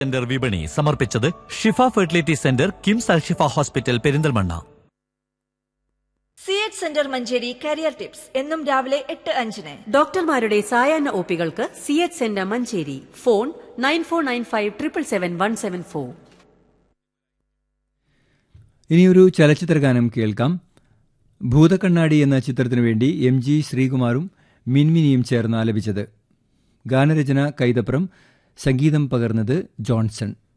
centre വിപണി സമർപ്പിച്ചത് Shifa fertility centre KIMS Alshifa hospital Perinthalmanna C H centre Manjeri career tips എന്നും രാവിലെ എട്ട് അഞ്ചിന് ഡോക്ടർമാരുടെ സായാഹ്ന ഒപികൾക്ക് C H centre Manjeri phone nine four nine five triple seven one seven four ഇനിയൊരു ചലച്ചിത്രഗാനം കേൾക്കാം ഭൂതക്കണ്ണാടി എന്ന ചിത്രത്തിനു വേണ്ടി എം ജി ശ്രീകുമാറും മിൻമിനിയും ചേർന്ന് ആലപിച്ചത് ഗാനരചന കൈതപ്രം സംഗീതം പകർന്നത് ജോൺസൺ